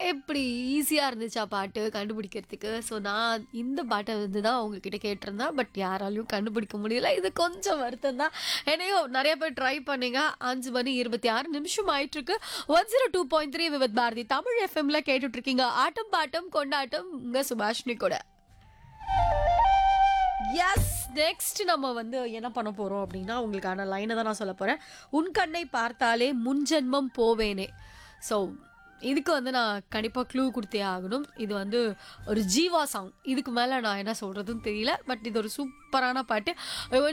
எப்படி ஈஸியாக இருந்துச்சா பாட்டு கண்டுபிடிக்கிறதுக்கு ஸோ நான் இந்த பாட்டை வந்து தான் உங்ககிட்ட கேட்டிருந்தேன் பட் யாராலையும் கண்டுபிடிக்க முடியல இது கொஞ்சம் வருத்தம் தான் என்னையும் நிறைய பேர் ட்ரை பண்ணீங்க அஞ்சு மணி இருபத்தி ஆறு நிமிஷம் ஆயிட்டு இருக்கு one zero two point three with Bharathi Tamil எஃப்எம்ல கேட்டுட்டு இருக்கீங்க ஆட்டம் பாட்டம் கொண்டாட்டம் உங்க சுபாஷினி கூட எஸ் நெக்ஸ்ட் நம்ம வந்து என்ன பண்ண போறோம் அப்படின்னா உங்களுக்கான லைனை தான் நான் சொல்ல போறேன் உன் கண்ணை பார்த்தாலே முன்ஜென்மம் போவேனே ஸோ இதுக்கு வந்து நான் கண்டிப்பாக க்ளூ கொடுத்தே ஆகணும் இது வந்து ஒரு ஜீவா சாங் இதுக்கு மேலே நான் என்ன சொல்கிறதுன்னு தெரியல பட் இது ஒரு சூப்பரான பாட்டு